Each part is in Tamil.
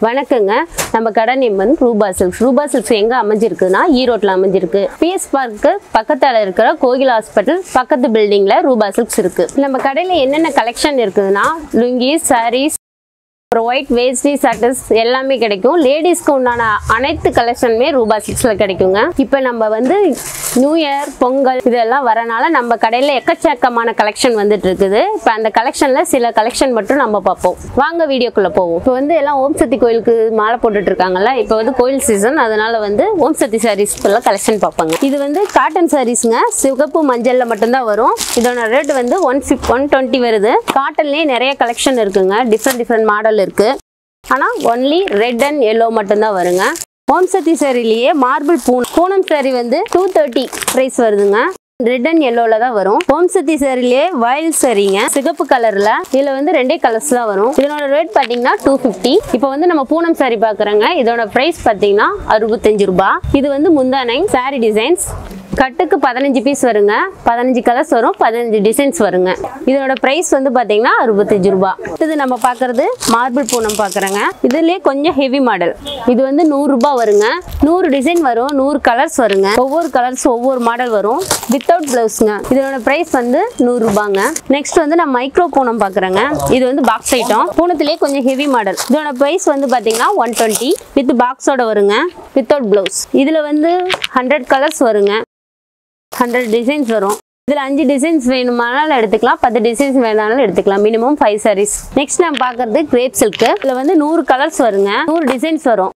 வணக்கங்க நம்ம கடை நேம் வந்து ரூபா சில்க்ஸ் ரூபா சில்க்ஸ் எங்க அமைஞ்சிருக்குன்னா ஈரோட்ல அமைஞ்சிருக்கு பிஎஸ் பார்க்கு பக்கத்துல இருக்கிற கோகில் ஹாஸ்பிட்டல் பக்கத்து பில்டிங்ல ரூபா சில்க்ஸ் இருக்கு நம்ம கடையில என்னென்ன கலெக்ஷன் இருக்குதுன்னா லுங்கி சாரீஸ் அப்புறம் ஒயிட் வேஸ்டி சட்டஸ் எல்லாமே கிடைக்கும் லேடிஸ்க்கு உண்டான அனைத்து கலெக்ஷனுமே ரூபா சிக்ஸில் கிடைக்குங்க இப்போ நம்ம வந்து நியூ இயர் பொங்கல் இதெல்லாம் வரனால நம்ம கடையில் எக்கச்சக்கமான கலெக்ஷன் வந்துட்டு இருக்குது இப்போ அந்த கலெக்ஷனில் சில கலெக்ஷன் மட்டும் நம்ம பார்ப்போம் வாங்க வீடியோக்குள்ளே போவோம் இப்போ வந்து எல்லாம் ஓம் சக்தி கோயிலுக்கு மாலை போட்டுட்டு இருக்காங்கல்ல இப்போ வந்து கோயில் சீசன் அதனால வந்து ஓம் சக்தி சாரீஸ் ஃபுல்லாக கலெக்ஷன் பார்ப்பாங்க இது வந்து காட்டன் சாரீஸ்ங்க சிவப்பு மஞ்சளில் மட்டும்தான் வரும் இதோட ரேட் வந்து ஒன் ஃபிஃப் ஒன் டுவெண்ட்டி வருது காட்டன்லேயே நிறைய கலெக்ஷன் இருக்குங்க டிஃப்ரெண்ட் டிஃப்ரெண்ட் மாடல் இருக்கு ஆனால் ஒன்லி ரெட் அண்ட் எல்லோ மட்டும்தான் வருங்க ஓம் சக்தி சாரிலேயே மார்பிள் பூன் பூனம் சாரி வந்து டூ தேர்ட்டி ப்ரைஸ் வருதுங்க ரெட் அண்ட் எல்லோல தான் வரும் ஓம் சக்தி சாரிலேயே வயல் சாரிங்க சிகப்பு கலர்ல இதுல வந்து ரெண்டே கலர்ஸ் தான் வரும் இதனோட ரேட் பாத்தீங்கன்னா டூ ஃபிஃப்டி இப்போ வந்து நம்ம பூனம் சாரி பாக்குறோங்க இதோட பிரைஸ் பாத்தீங்கன்னா அறுபத்தஞ்சு ரூபாய் இது வந்து முந்தானை சாரி டிசைன்ஸ் கட்டுக்கு பதினஞ்சு பீஸ் வருங்க பதினஞ்சு கலர்ஸ் வரும் பதினஞ்சு டிசைன்ஸ் வருங்க இதோட பிரைஸ் வந்து பாத்தீங்கன்னா அறுபத்தஞ்சு ரூபாய் இது நம்ம பார்க்கறது மார்பிள் பூனம் பார்க்குறோங்க இதுலயே கொஞ்சம் ஹெவி மாடல் இது வந்து நூறு ரூபாய் வருங்க நூறு டிசைன் வரும் நூறு கலர்ஸ் வருங்க ஒவ்வொரு கலர்ஸ் ஒவ்வொரு மாடல் வரும் வித்தவுட் பிளவுஸ்ங்க இதோட பிரைஸ் வந்து நூறு ரூபாங்க நெக்ஸ்ட் வந்து நான் மைக்ரோ பூனம் பார்க்குறேங்க இது வந்து பாக்ஸ் ஐட்டம் பூனத்திலே கொஞ்சம் ஹெவி மாடல் இதோட பிரைஸ் வந்து பார்த்தீங்கன்னா ஒன் டுவெண்ட்டி வித் பாக்ஸோட வருங்க வித்தவுட் பிளவுஸ் இதில் வந்து ஹண்ட்ரட் கலர்ஸ் வருங்க ஹண்ட்ரட் டிசைன்ஸ் வரும் இதில் அஞ்சு டிசைன்ஸ் வேணுமானாலும் எடுத்துக்கலாம் பத்து டிசைன்ஸ் வேணாலும் எடுத்துக்கலாம் மினிமம் ஃபைவ் சாரீஸ் நெக்ஸ்ட் நான் பார்க்கறது கிரேப் சில்க்கு இதில் வந்து நூறு கலர்ஸ் வருங்க நூறு டிசைன்ஸ் வரும்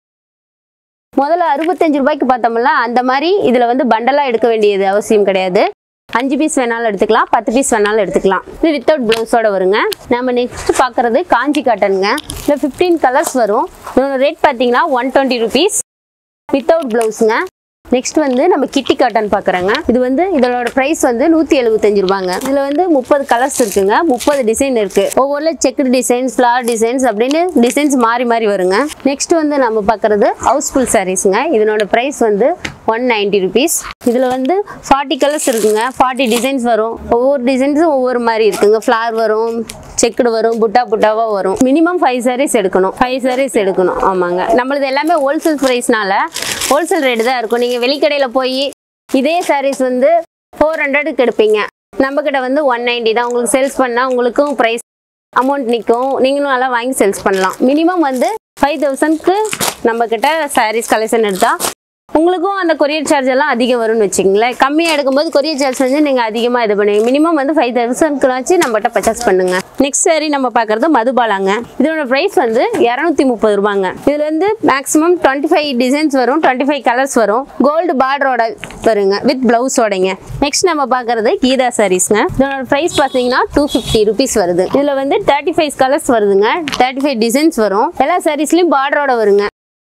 முதல்ல அறுபத்தஞ்சு ரூபாய்க்கு பார்த்தோம்ல அந்த மாதிரி இதில் வந்து பண்டலாக எடுக்க வேண்டியது அவசியம் கிடையாது அஞ்சு பீஸ் வேணாலும் எடுத்துக்கலாம் பத்து பீஸ் வேணாலும் எடுத்துக்கலாம் இது வித்தவுட் ப்ளவுஸோட வருங்க நம்ம நெக்ஸ்ட் பார்க்குறது காஞ்சி காட்டனுங்க இதில் ஃபிஃப்டீன் கலர்ஸ் வரும் இதோட ரேட் பார்த்தீங்கன்னா ஒன் டுவெண்ட்டி ருபீஸ் வித்தவுட் ப்ளவுஸுங்க நெக்ஸ்ட் வந்து நம்ம கிட்டி காட்டன் பார்க்குறோங்க இது வந்து இதோட ப்ரைஸ் வந்து நூற்றி எழுபத்தஞ்சு ரூபாங்க இதில் வந்து முப்பது கலர்ஸ் இருக்குங்க முப்பது டிசைன் இருக்கு ஒவ்வொரு செக்கு டிசைன்ஸ் ஃப்ளவர் டிசைன்ஸ் அப்படின்னு டிசைன்ஸ் மாறி மாறி வருங்க நெக்ஸ்ட் வந்து நம்ம பார்க்குறது ஹவுஸ்ஃபுல் சாரீஸுங்க இதனோட ப்ரைஸ் வந்து ஒன் நைன்டி ருபீஸ் இதில் வந்து ஃபார்ட்டி கலர்ஸ் இருக்குங்க ஃபார்ட்டி டிசைன்ஸ் வரும் ஒவ்வொரு டிசைன்ஸும் ஒவ்வொரு மாதிரி இருக்குங்க ஃப்ளவர் வரும் செக்குடு வரும் புட்டா புட்டாவாக வரும் மினிமம் ஃபைவ் சாரீஸ் எடுக்கணும் ஃபைவ் சாரீஸ் எடுக்கணும் ஆமாங்க நம்மளது எல்லாமே ஹோல்சேல் ப்ரைஸ்னால ஹோல்சேல் ரேட்டு தான் இருக்கும் நீங்கள் வெளிக்கடையில் போய் இதே சாரீஸ் வந்து ஃபோர் ஹண்ட்ரடுக்கு எடுப்பீங்க நம்மக்கிட்ட வந்து ஒன் நைன்டி தான் உங்களுக்கு சேல்ஸ் பண்ணால் உங்களுக்கும் ப்ரைஸ் அமௌண்ட் நிற்கும் நீங்களும் நல்லா வாங்கி சேல்ஸ் பண்ணலாம் மினிமம் வந்து ஃபைவ் தௌசண்ட்க்கு நம்மக்கிட்ட சாரீஸ் கலெக்ஷன் எடுத்தால் உங்களுக்கும் அந்த கொரியர் சார்ஜ் எல்லாம் அதிகம் வரும்னு வச்சுக்கங்களேன் கம்மியாக எடுக்கும்போது கொரியர் சார்ஜ் வந்து நீங்கள் அதிகமாக இது பண்ணுவீங்க மினிமம் வந்து ஃபைவ் தௌசண்ட்க்குனாச்சு நம்மகிட்ட பர்ச்சேஸ் பண்ணுங்க நெக்ஸ்ட் சாரி நம்ம பார்க்குறது மதுபாலாங்க இதோட ப்ரைஸ் வந்து இரநூத்தி முப்பது ரூபாங்க இதில் வந்து மேக்ஸிமம் டுவெண்ட்டி ஃபைவ் டிசைன்ஸ் வரும் டுவெண்ட்டி ஃபைவ் கலர்ஸ் வரும் கோல்டு பார்டரோட வருங்க வித் பிளவுஸோடைங்க நெக்ஸ்ட் நம்ம பார்க்குறது கீதா சாரீஸ்ங்க இதோட ப்ரைஸ் பார்த்தீங்கன்னா டூ ஃபிஃப்டி ருபீஸ் வருது இதில் வந்து தேர்ட்டி ஃபைவ் கலர்ஸ் வருதுங்க தேர்ட்டி ஃபைவ் டிசைன்ஸ் வரும் எல்லா சாரீஸ்லையும் பார்டரோட வருங்க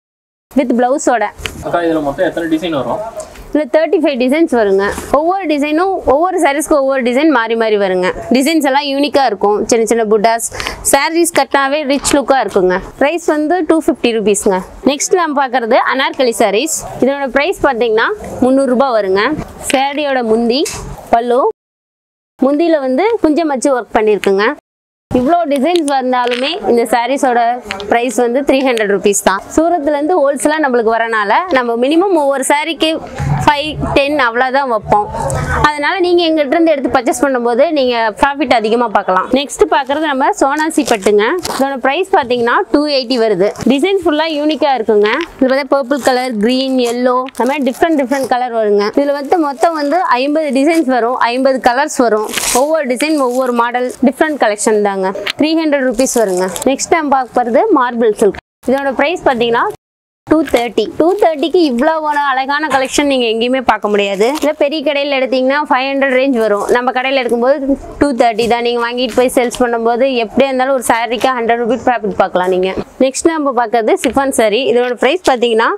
வித் பிளவுஸோட அக்கா இதில் மொத்தம் எத்தனை டிசைன் வரும் இதில் தேர்ட்டி ஃபைவ் டிசைன்ஸ் வருங்க ஒவ்வொரு டிசைனும் ஒவ்வொரு சாரீஸ்க்கு ஒவ்வொரு டிசைன் மாறி மாறி வருங்க டிசைன்ஸ் எல்லாம் யூனிக்காக இருக்கும் சின்ன சின்ன புட்டாஸ் சாரீஸ் கட்டினாவே ரிச் லுக்காக இருக்குங்க ப்ரைஸ் வந்து டூ ஃபிஃப்டி ருபீஸ்ங்க நெக்ஸ்ட் நம்ம பார்க்குறது அனார்கலி சாரீஸ் இதோட ப்ரைஸ் பார்த்தீங்கன்னா முந்நூறுரூபா வருங்க சாரியோட முந்தி பல்லு முந்தியில் வந்து குஞ்சம் வச்சு ஒர்க் பண்ணியிருக்குங்க இவ்வளோ டிசைன்ஸ் வந்தாலுமே இந்த சாரீஸோட ப்ரைஸ் வந்து த்ரீ ஹண்ட்ரட் ருபீஸ் தான் சூரத்துலேருந்து ஹோல்சேலாக நம்மளுக்கு வரனால நம்ம மினிமம் ஒவ்வொரு சாரீக்கு ஃபைவ் டென் அவ்வளோதான் வைப்போம் அதனால நீங்கள் எங்கள்கிட்ட இருந்து எடுத்து பர்ச்சேஸ் பண்ணும்போது நீங்கள் ப்ராஃபிட் அதிகமாக பார்க்கலாம் நெக்ஸ்ட் பார்க்குறது நம்ம சோனாசி பட்டுங்க இதோட ப்ரைஸ் பார்த்தீங்கன்னா டூ எயிட்டி வருது டிசைன்ஸ் ஃபுல்லாக யூனிக்காக இருக்குங்க இது பார்த்தா பர்பிள் கலர் க்ரீன் எல்லோ அந்த மாதிரி டிஃப்ரெண்ட் டிஃப்ரெண்ட் கலர் வருங்க இதில் வந்து மொத்தம் வந்து ஐம்பது டிசைன்ஸ் வரும் ஐம்பது கலர்ஸ் வரும் ஒவ்வொரு டிசைன் ஒவ்வொரு மாடல் டிஃப்ரெண்ட் கலெக்ஷன் தாங்க த்ரீ ஹண்ட்ரட் ருபீஸ் வருங்க நெக்ஸ்ட் டைம் பார்க்க போகிறது மார்பிள் சில்க் இதோட ப்ரைஸ் பார்த்தீங்கன்னா டூ தேர்ட்டி டூ தேர்ட்டிக்கு இவ்வளோ அழகான கலெக்ஷன் நீங்கள் எங்கேயுமே பார்க்க முடியாது இல்லை பெரிய கடையில் எடுத்தீங்கன்னா ஃபைவ் ஹண்ட்ரட் ரேஞ்ச் வரும் நம்ம கடையில் எடுக்கும்போது டூ தேர்ட்டி தான் நீங்கள் வாங்கிட்டு போய் சேல்ஸ் பண்ணும்போது எப்படியா இருந்தாலும் ஒரு சாரிக்கு ஹண்ட்ரட் ருபீஸ் ப்ராஃபிட் பார்க்கலாம் நீங்கள் நெக்ஸ்ட் நம்ம பார்க்கறது சிஃபான் சாரி இதோட ப்ரைஸ் பார்த்தீங்கன்னா டூ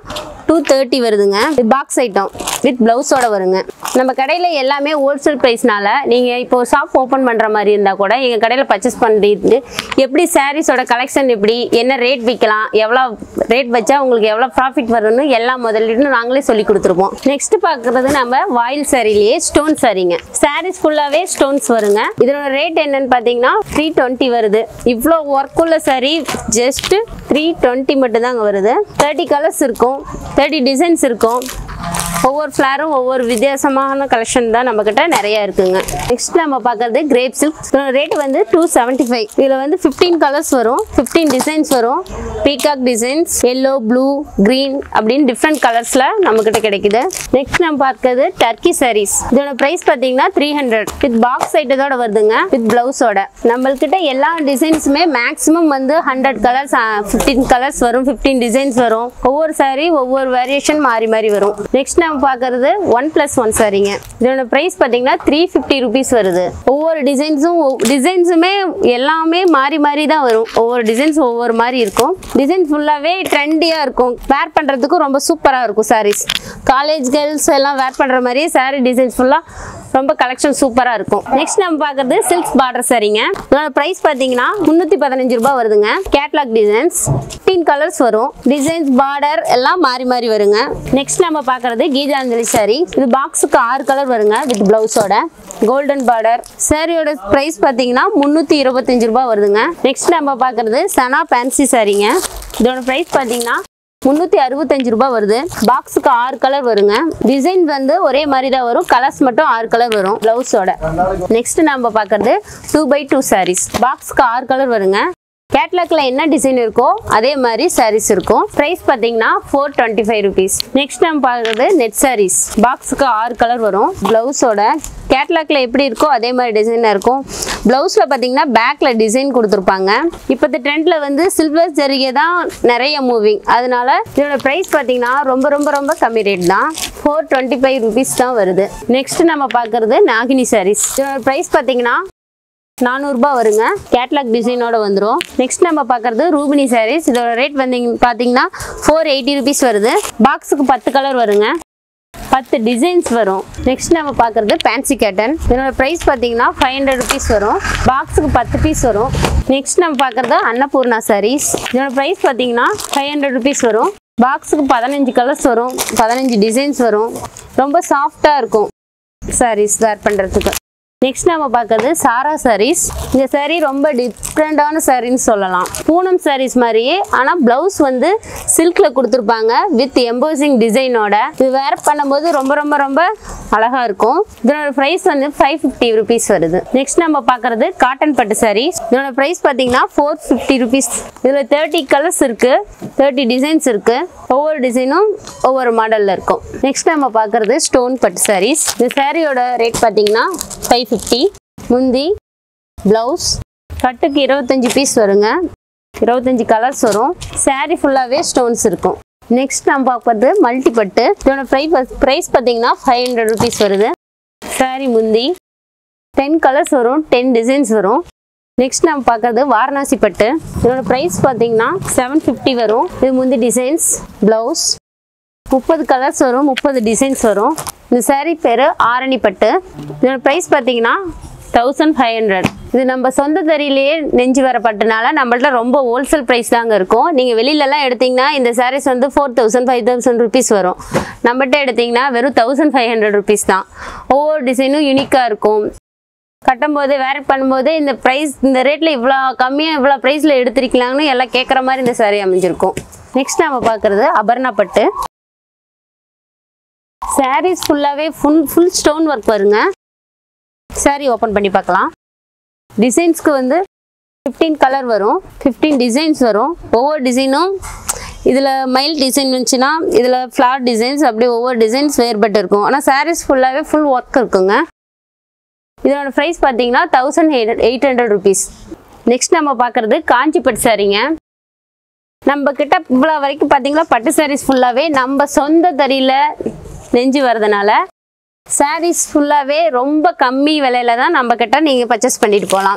டூ தேர்ட்டி வருதுங்க பாக்ஸ் ஐட்டம் வித் பிளவுஸோட வருங்க நம்ம கடையில் எல்லாமே ஹோல்சேல் ப்ரைஸ்னால நீங்கள் இப்போ ஷாப் ஓப்பன் பண்ணுற மாதிரி இருந்தால் கூட எங்கள் கடையில் பர்ச்சேஸ் பண்ணிட்டு எப்படி சாரீஸோட கலெக்ஷன் எப்படி என்ன ரேட் விற்கலாம் எவ்வளோ ரேட் வச்சா உங்களுக்கு எவ்வளோ ப்ராஃபிட் வரும்னு எல்லா முதலீடும் நாங்களே சொல்லி கொடுத்துருப்போம் நெக்ஸ்ட் பார்க்குறது நம்ம வாயில் சாரிலேயே ஸ்டோன் சாரீங்க சாரீஸ் ஃபுல்லாகவே ஸ்டோன்ஸ் வருங்க இதோட ரேட் என்னன்னு பார்த்தீங்கன்னா த்ரீ டுவெண்ட்டி வருது இவ்வளோ ஒர்க் உள்ள சாரி ஜஸ்ட் த்ரீ டுவெண்ட்டி மட்டும் தாங்க வருது தேர்ட்டி கலர்ஸ் இருக்கும் தேர்ட்டி டிசைன்ஸ் இருக்கும் ஒவ்வொரு ஃப்ளாரும் ஒவ்வொரு வித்தியாசமான கலெக்ஷன் தான் நம்மக்கிட்ட நிறைய இருக்குங்க நெக்ஸ்ட் நம்ம பார்க்கறது கிரேப் சில்க் ரேட் வந்து டூ செவன்ட்டி ஃபைவ் இதில் வந்து ஃபிஃப்டீன் கலர்ஸ் வரும் ஃபிஃப்டீன் டிசைன்ஸ் வரும் peacock designs yellow blue green அப்படின்னு டிஃப்ரெண்ட் கலர்ஸில் நம்மக்கிட்ட கிடைக்குது நெக்ஸ்ட் நம்ம பார்க்கறது டர்க்கி சாரீஸ் இதோட ப்ரைஸ் பார்த்தீங்கன்னா த்ரீ ஹண்ட்ரட் வித் பாக்ஸ் ஐட்டத்தோட வருதுங்க வித் பிளவுஸோட நம்மள்கிட்ட எல்லா டிசைன்ஸுமே மேக்ஸிமம் வந்து ஹண்ட்ரட் கலர்ஸ் ஃபிஃப்டீன் கலர்ஸ் வரும் ஃபிஃப்டீன் டிசைன்ஸ் வரும் ஒவ்வொரு saree ஒவ்வொரு வேரியேஷன் மாறி மாறி வரும் நெக்ஸ்ட் நம்ம பார்க்கறது ஒன் பிளஸ் ஒன் சாரீங்க இதோட ப்ரைஸ் பார்த்தீங்கன்னா த்ரீ ஃபிஃப்டி ருபீஸ் வருது ஒவ்வொரு டிசைன்ஸும் டிசைன்ஸுமே எல்லாமே மாறி மாறி தான் வரும் ஒவ்வொரு டிசைன்ஸ் ஒவ்வொரு மாதிரி இருக்கும் டிசைன் ஃபுல்லாகவே ட்ரெண்டியாக இருக்கும் வேர் பண்ணுறதுக்கும் ரொம்ப சூப்பராக இருக்கும் சாரீஸ் காலேஜ் கேர்ள்ஸ் எல்லாம் வேர் பண்ணுற மாதிரியே saree டிசைன்ஸ் ஃபுல்லாக ரொம்ப கலெக்ஷன் சூப்பராக இருக்கும் நெக்ஸ்ட் நம்ம பார்க்கறது சில்க் பார்டர் சரிங்க இதோட ப்ரைஸ் பார்த்தீங்கன்னா முந்நூற்றி பதினஞ்சு ரூபாய் வருதுங்க கேட்லாக் டிசைன்ஸ் ஃபிஃப்டீன் கலர்ஸ் வரும் டிசைன்ஸ் பார்டர் எல்லாம் மாறி மாறி வருங்க நெக்ஸ்ட் நம்ம பார்க்கறது கீதாஞ்சலி சாரி இது பாக்ஸுக்கு ஆறு கலர் வருங்க வித் பிளவுஸோட கோல்டன் பார்டர் சாரியோட ப்ரைஸ் பார்த்தீங்கன்னா முந்நூற்றி இருபத்தஞ்சு ரூபாய் வருதுங்க நெக்ஸ்ட் நம்ம பார்க்கறது சனா ஃபேன்சி சாரிங்க இதோட ப்ரைஸ் பார்த்தீங்கன்னா முந்நூற்றி அறுபத்தஞ்சு ரூபாய் வருது பாக்ஸுக்கு ஆறு கலர் வருங்க டிசைன் வந்து ஒரே மாதிரி தான் வரும் கலர்ஸ் மட்டும் ஆறு கலர் வரும் பிளவுஸோட நெக்ஸ்ட் நம்ம பார்க்கறது டூ பை டூ சாரீஸ் பாக்ஸுக்கு ஆறு கலர் வருங்க கேட்லாக்ல என்ன டிசைன் இருக்கோ அதே மாதிரி சாரீஸ் இருக்கும் ப்ரைஸ் பார்த்தீங்கன்னா four twenty five rupees next நம்ம பார்க்குறது நெட் சாரீஸ் பாக்ஸுக்கு ஆறு கலர் வரும் ப்ளவுஸோட கேட்லாக்ல எப்படி இருக்கோ அதே மாதிரி டிசைனாக இருக்கும் ப்ளவுஸில் பார்த்தீங்கன்னா பேக்கில் டிசைன் கொடுத்துருப்பாங்க இப்போத்த ட்ரெண்டில் வந்து சில்வர் ஜரிகை தான் நிறைய மூவிங் அதனால இதோட ப்ரைஸ் பார்த்தீங்கன்னா ரொம்ப ரொம்ப ரொம்ப கம்மி ரேட் தான் ஃபோர் டுவெண்ட்டி ஃபைவ் ருபீஸ் தான் வருது நெக்ஸ்ட் நம்ம பார்க்குறது நாகினி சாரீஸ் இதோட ப்ரைஸ் பார்த்தீங்கன்னா நானூறுரூபா வருங்க கேட்லாக் டிசைனோட வந்துடும் நெக்ஸ்ட் நம்ம பார்க்குறது ரூபினி சாரீஸ் இதோட ரேட் வந்து பார்த்தீங்கன்னா ஃபோர் எயிட்டி ருபீஸ் வருது பாக்ஸுக்கு பத்து கலர் வருங்க பத்து டிசைன்ஸ் வரும் நெக்ஸ்ட் நம்ம பார்க்குறது ஃபேன்சி கேட்டன் இதோட ப்ரைஸ் பார்த்தீங்கன்னா ஃபைவ் ஹண்ட்ரட் ருபீஸ் வரும் பாக்ஸுக்கு பத்து பீஸ் வரும் நெக்ஸ்ட் நம்ம பார்க்குறது அன்னபூர்ணா சாரீஸ் இதோட ப்ரைஸ் பார்த்தீங்கன்னா ஃபைவ் ஹண்ட்ரட் ருபீஸ் வரும் பாக்ஸுக்கு பதினஞ்சு கலர்ஸ் வரும் பதினஞ்சு டிசைன்ஸ் வரும் ரொம்ப சாஃப்டாக இருக்கும் சாரீஸ் வேர் பண்ணுறதுக்கு நெக்ஸ்ட் நம்ம பார்க்கறது சாரா சாரீஸ் இந்த saree ரொம்ப டிஃப்ரெண்டான சாரின்னு சொல்லலாம் பூனம் சாரீஸ் மாதிரியே ஆனால் ப்ளவுஸ் வந்து சில்கில் கொடுத்துருப்பாங்க வித் எம்போசிங் டிசைனோட இது வேர் பண்ணும்போது ரொம்ப ரொம்ப ரொம்ப அழகாக இருக்கும் இதனோட ப்ரைஸ் வந்து ஃபைவ் ஃபிஃப்டி ருபீஸ் வருது நெக்ஸ்ட் நம்ம பார்க்கறது காட்டன் பட்டு சாரீஸ் இதனோட ப்ரைஸ் பார்த்தீங்கன்னா ஃபோர் ஃபிஃப்டி ருபீஸ் இதில் தேர்ட்டி கலர்ஸ் இருக்குது தேர்ட்டி டிசைன்ஸ் இருக்குது ஒவ்வொரு டிசைனும் ஒவ்வொரு மாடலில் இருக்கும் நெக்ஸ்ட் நம்ம பார்க்கறது ஸ்டோன் பட்டு சாரீஸ் இந்த சாரியோட ரேட் பார்த்தீங்கன்னா ஃபைவ் ஃபிஃப்டி முந்தி ப்ளவுஸ் கட்டுக்கு இருபத்தஞ்சி பீஸ் வருங்க இருபத்தஞ்சி கலர்ஸ் வரும் saree ஃபுல்லாகவே ஸ்டோன்ஸ் இருக்கும் நெக்ஸ்ட் நம்ம பார்க்கறது மல்டி பட்டு இதோட ப்ரைஸ் ப்ரைஸ் பார்த்தீங்கன்னா ஃபைவ் ஹண்ட்ரட் ருபீஸ் வருது saree முந்தி டென் கலர்ஸ் வரும் டென் டிசைன்ஸ் வரும் நெக்ஸ்ட் நம்ம பார்க்கறது வாரணாசி பட்டு இதோட ப்ரைஸ் பார்த்தீங்கன்னா செவன் ஃபிஃப்டி வரும் இது முந்தி டிசைன்ஸ் ப்ளவுஸ் முப்பது கலர்ஸ் வரும் முப்பது டிசைன்ஸ் வரும் இந்த saree பேர் ஆரணி பட்டு இதோட ப்ரைஸ் பார்த்தீங்கன்னா தௌசண்ட் ஃபைவ் ஹண்ட்ரட் இது நம்ம சொந்த தறியிலேயே நெஞ்சு வர பட்டுனால நம்மள்ட்ட ரொம்ப ஹோல்சேல் ப்ரைஸ் தாங்க இருக்கும் நீங்கள் வெளியிலலாம் எடுத்தீங்கன்னா இந்த sarees வந்து four thousand five thousand rupees வரும் நம்மகிட்ட எடுத்தீங்கன்னா வெறும் தௌசண்ட் ஃபைவ் ஹண்ட்ரட் ருபீஸ் தான் ஒவ்வொரு டிசைனும் யூனிக்காக இருக்கும் கட்டும்போது வேர் பண்ணும்போது இந்த ப்ரைஸ் இந்த ரேட்டில் இவ்வளோ கம்மியாக இவ்வளோ ப்ரைஸில் எடுத்திருக்கலாம்னு எல்லாம் கேட்குற மாதிரி இந்த saree அமைஞ்சிருக்கும் நெக்ஸ்ட் நம்ம பார்க்குறது அபர்ணா பட்டு சாரீஸ் ஃபுல்லாகவே ஃபுல் ஃபுல் ஸ்டோன் ஒர்க் வருங்க saree ஓப்பன் பண்ணி பார்க்கலாம் டிசைன்ஸ்க்கு வந்து ஃபிஃப்டீன் கலர் வரும் ஃபிஃப்டீன் டிசைன்ஸ் வரும் ஒவ்வொரு டிசைனும் இதில் மயில் டிசைன் இருந்துச்சுன்னா இதில் ஃப்ளார் டிசைன்ஸ் அப்படி ஒவ்வொரு டிசைன்ஸ் வேறுபட்டு இருக்கும் ஆனால் சாரீஸ் ஃபுல்லாகவே ஃபுல் ஒர்க் இருக்குங்க இதோட ப்ரைஸ் பார்த்தீங்கன்னா thousand eight eight hundred rupees next நம்ம பார்க்குறது காஞ்சிபட்டு சாரீங்க நம்ம கிட்ட இவ்வளோ வரைக்கும் பார்த்தீங்கன்னா பட்டு சாரீஸ் ஃபுல்லாகவே நம்ம சொந்த தறியில் நெஞ்சு வரதுனால சாரீஸ் ஃபுல்லாகவே ரொம்ப கம்மி விலையில தான் நம்ம கிட்ட நீங்கள் பர்ச்சேஸ் பண்ணிட்டு போகலாம்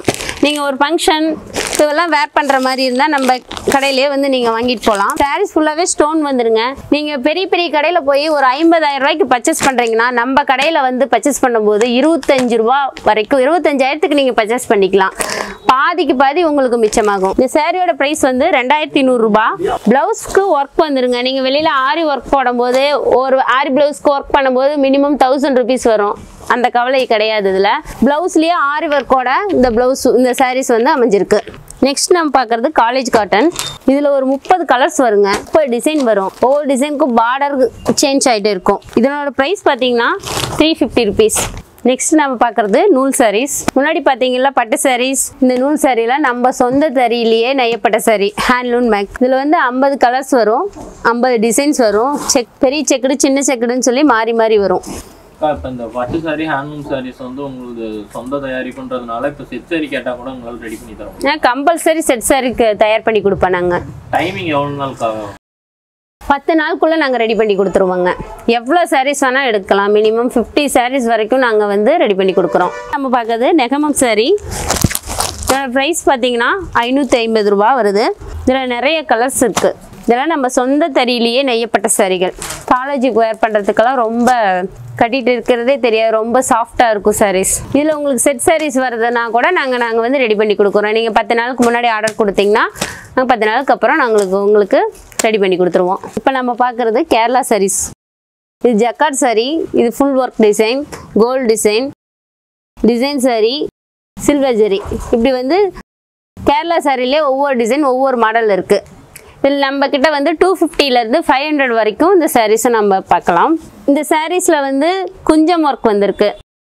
நீங்கள் ஒரு ஃபங்க்ஷன் இதெல்லாம் வேர் பண்ணுற மாதிரி இருந்தால் நம்ம கடையிலேயே வந்து நீங்கள் வாங்கிட்டு போகலாம் சாரீஸ் ஃபுல்லாகவே ஸ்டோன் வந்துருங்க நீங்கள் பெரிய பெரிய கடையில் போய் ஒரு ஐம்பதாயிரம் ரூபாய்க்கு பர்ச்சேஸ் பண்ணுறீங்கன்னா நம்ம கடையில் வந்து பர்ச்சேஸ் பண்ணும்போது இருபத்தஞ்சு ரூபா வரைக்கும் இருபத்தஞ்சாயிரத்துக்கு நீங்கள் பர்ச்சேஸ் பண்ணிக்கலாம் பாதிக்கு பாதி உங்களுக்கு மிச்சமாகும் இந்த சாரியோட ப்ரைஸ் வந்து ரெண்டாயிரத்தி நூறுரூபா ப்ளவுஸ்க்கு ஒர்க் வந்துருங்க நீங்கள் வெளியில் ஆரி ஒர்க் போடும்போது ஒரு ஆரி ப்ளவுஸ்க்கு ஒர்க் பண்ணும்போது மினிமம் தௌசண்ட் ருபீஸ் வரும் அந்த கவலை கிடையாது இதில் ப்ளவுஸ்லேயே ஆரி ஒர்க்கோட இந்த ப்ளவுஸ் இந்த சாரீஸ் வந்து அமைஞ்சிருக்கு நெக்ஸ்ட் நம்ம பார்க்குறது காலேஜ் காட்டன் இதில் ஒரு முப்பது கலர்ஸ் வருங்க முப்பது டிசைன் வரும் ஒவ்வொரு டிசைனுக்கும் பார்டர் சேஞ்ச் ஆகிட்டு இருக்கும் இதனோட ப்ரைஸ் பார்த்தீங்கன்னா த்ரீ ஃபிஃப்டி ருபீஸ் நெக்ஸ்ட் நம்ம பார்க்குறது நூல் சாரீஸ் முன்னாடி பார்த்தீங்கன்னா பட்டு சாரீஸ் இந்த நூல் சாரியில் நம்ம சொந்த தறியிலேயே நெய்யப்பட்ட சாரி ஹேண்ட்லூம் மேக் இதில் வந்து ஐம்பது கலர்ஸ் வரும் ஐம்பது டிசைன்ஸ் வரும் செக் பெரிய செக்குடு சின்ன செக்குடுன்னு சொல்லி மாறி மாறி வரும் அக்கா இப்போ இந்த பட்டு சாரி ஹேண்ட்லூம் சாரீஸ் வந்து உங்களுக்கு சொந்த தயாரிப்புன்றதுனால இப்போ செட் சாரி கேட்டால் கூட உங்களால் ரெடி பண்ணி தரோம் ஏன்னா கம்பல்சரி செட் சாரிக்கு தயார் பண்ணி கொடுப்போம் நாங்கள் டைமிங் எவ்வளோ நாளுக்கா பத்து நாளுக்குள்ளே நாங்கள் ரெடி பண்ணி கொடுத்துருவோங்க எவ்வளோ சாரீஸ் வேணால் எடுக்கலாம் மினிமம் ஃபிஃப்டி சாரீஸ் வரைக்கும் நாங்கள் வந்து ரெடி பண்ணி கொடுக்குறோம் நம்ம பார்க்கறது நெகமம் சாரி இதோட ப்ரைஸ் பார்த்தீங்கன்னா ஐநூற்றி ஐம்பது ரூபா வருது இதில் நிறைய கலர்ஸ் இருக்குது இதெல்லாம் நம்ம சொந்த தறியிலேயே நெய்யப்பட்ட சாரிகள் காலேஜுக்கு வேர் பண்ணுறதுக்கெல்லாம் ரொம்ப கட்டிட்டு இருக்கிறதே தெரியாது ரொம்ப சாஃப்டாக இருக்கும் சாரீஸ் இதில் உங்களுக்கு செட் சாரீஸ் வருதுன்னா கூட நாங்கள் நாங்கள் வந்து ரெடி பண்ணி கொடுக்குறோம் நீங்கள் பத்து நாளுக்கு முன்னாடி ஆர்டர் கொடுத்தீங்கன்னா நாங்கள் பத்து நாளுக்கு அப்புறம் நாங்களுக்கு உங்களுக்கு ரெடி பண்ணி கொடுத்துருவோம் இப்போ நம்ம பார்க்குறது கேரளா சாரீஸ் இது ஜக்கார்ட் சாரி இது full work design gold design design sari silver zari இப்படி வந்து கேரளா சாரிலே ஒவ்வொரு டிசைன் ஒவ்வொரு மாடல் இருக்குது இதில் நம்ம கிட்ட வந்து டூ ஃபிஃப்டிலேருந்து ஃபைவ் ஹண்ட்ரட் வரைக்கும் இந்த சாரீஸை நம்ம பார்க்கலாம் இந்த சாரீஸில் வந்து குஞ்சம் ஒர்க் வந்திருக்கு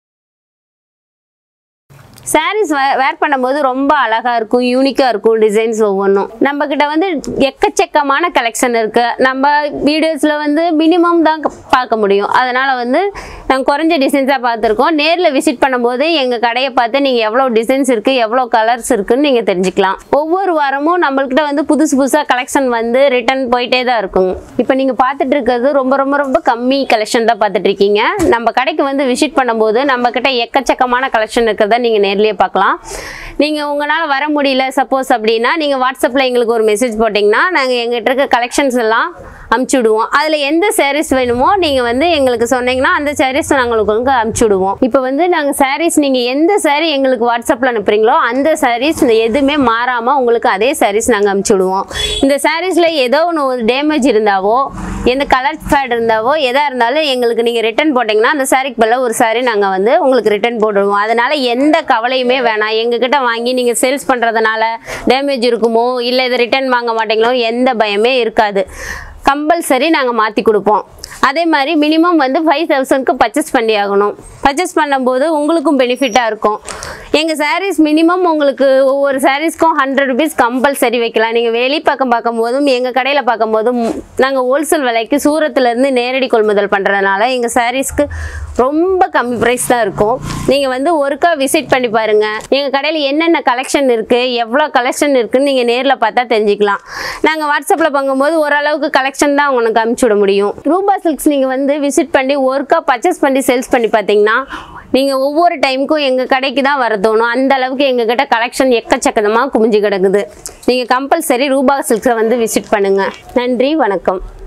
சாரீஸ் வேர் பண்ணும்போது ரொம்ப அழகாக இருக்கும் யூனிக்காக இருக்கும் டிசைன்ஸ் ஒவ்வொன்றும் நம்ம கிட்ட வந்து எக்கச்சக்கமான கலெக்ஷன் இருக்கு நம்ம வீடியோஸில் வந்து மினிமம் தான் க- பார்க்க முடியும் அதனால வந்து நாங்கள் குறைஞ்ச டிசைன்ஸாக பார்த்துருக்கோம் நேரில் விசிட் பண்ணும்போது எங்கள் கடையை பார்த்து நீங்கள் எவ்வளோ டிசைன்ஸ் இருக்குது எவ்வளோ கலர்ஸ் இருக்குன்னு நீங்கள் தெரிஞ்சுக்கலாம் ஒவ்வொரு வாரமும் நம்மள்கிட்ட வந்து புதுசு புதுசாக கலெக்ஷன் வந்து ரிட்டர்ன் போயிட்டே தான் இருக்கும் இப்போ நீங்கள் பார்த்துட்டு இருக்கிறது ரொம்ப ரொம்ப ரொம்ப கம்மி கலெக்ஷன் தான் பார்த்துட்டு இருக்கீங்க நம்ம கடைக்கு வந்து விசிட் பண்ணும்போது நம்ம கிட்ட எக்கச்சக்கமான கலெக்ஷன் இருக்கிறத நீங்கள் நேர்லயே பார்க்கலாம் நீங்கள் உங்களால் வர முடியல சப்போஸ் அப்படின்னா நீங்கள் வாட்ஸ்அப்பில் எங்களுக்கு ஒரு மெசேஜ் போட்டிங்கன்னா நாங்கள் எங்கிட்ட இருக்க கலெக்ஷன்ஸ் எல்லாம் அமுச்சு விடுவோம் அதில் எந்த சாரீஸ் வேணுமோ நீங்கள் வந்து எங்களுக்கு சொன்னீங்கன்னா அந்த சாரீஸ் நாங்கள் உங்களுக்கு அமுச்சு விடுவோம் இப்போ வந்து நாங்கள் சாரீஸ் நீங்கள் எந்த சாரீ எங்களுக்கு வாட்ஸ்அப்பில் அனுப்புறீங்களோ அந்த சாரீஸ் எதுவுமே மாறாமல் உங்களுக்கு அதே சாரீஸ் நாங்கள் அமுச்சு விடுவோம் இந்த சாரீஸில் ஏதோ ஒன்று ஒரு டேமேஜ் இருந்தாவோ எந்த கலர் ஃபேட் இருந்தாவோ எதாக இருந்தாலும் எங்களுக்கு நீங்கள் ரிட்டர்ன் போட்டிங்கன்னா அந்த சாரிக்கு பதிலாக ஒரு சாரி நாங்கள் வந்து உங்களுக்கு ரிட்டர்ன் போட்டுடுவோம் அதனால் எந்த கவலையுமே வேணாம் எங்ககிட்ட வாங்கி நீங்கள் சேல்ஸ் பண்ணுறதுனால டேமேஜ் இருக்குமோ இல்லை இதை ரிட்டர்ன் வாங்க மாட்டீங்களோ எந்த பயமே இருக்காது கம்பல்சரி நாங்கள் மாற்றி கொடுப்போம் அதே மாதிரி மினிமம் வந்து ஃபைவ் தௌசண்ட்க்கு பர்ச்சேஸ் பண்ணி ஆகணும் பர்ச்சேஸ் பண்ணும்போது உங்களுக்கும் பெனிஃபிட்டாக இருக்கும் எங்கள் சாரீஸ் மினிமம் உங்களுக்கு ஒவ்வொரு சாரீஸ்க்கும் ஹண்ட்ரட் ருபீஸ் கம்பல்சரி வைக்கலாம் நீங்கள் வெளி பக்கம் பார்க்கும்போதும் எங்கள் கடையில் பார்க்கும்போதும் நாங்கள் ஹோல்சேல் விலைக்கு சூரத்துலேருந்து நேரடி கொள்முதல் பண்ணுறதுனால எங்கள் சாரீஸ்க்கு ரொம்ப கம்மி ப்ரைஸ் தான் இருக்கும் நீங்கள் வந்து ஒருக்கா விசிட் பண்ணி பாருங்கள் எங்கள் கடையில் என்னென்ன கலெக்ஷன் இருக்குது எவ்வளோ கலெக்ஷன் இருக்குன்னு நீங்கள் நேரில் பார்த்தா தெரிஞ்சுக்கலாம் நாங்கள் வாட்ஸ்அப்பில் பார்க்கும்போது ஓரளவுக்கு கலெக்ஷன் தான் உங்களுக்கு அனுப்பிச்சி விட முடியும் ரூபா சில்க்ஸ் நீங்கள் வந்து விசிட் பண்ணி ஒருக்கா பர்ச்சேஸ் பண்ணி சேல்ஸ் பண்ணி பார்த்தீங்கன்னா நீங்கள் ஒவ்வொரு டைமுக்கும் எங்கள் கடைக்கு தான் வர தோணும் அந்த அளவுக்கு எங்ககிட்ட கலெக்ஷன் எக்கச்சக்கமாக குமிஞ்சு கிடக்குது நீங்கள் கம்பல்சரி ரூபா சில்க்ஸை வந்து விசிட் பண்ணுங்கள் நன்றி வணக்கம்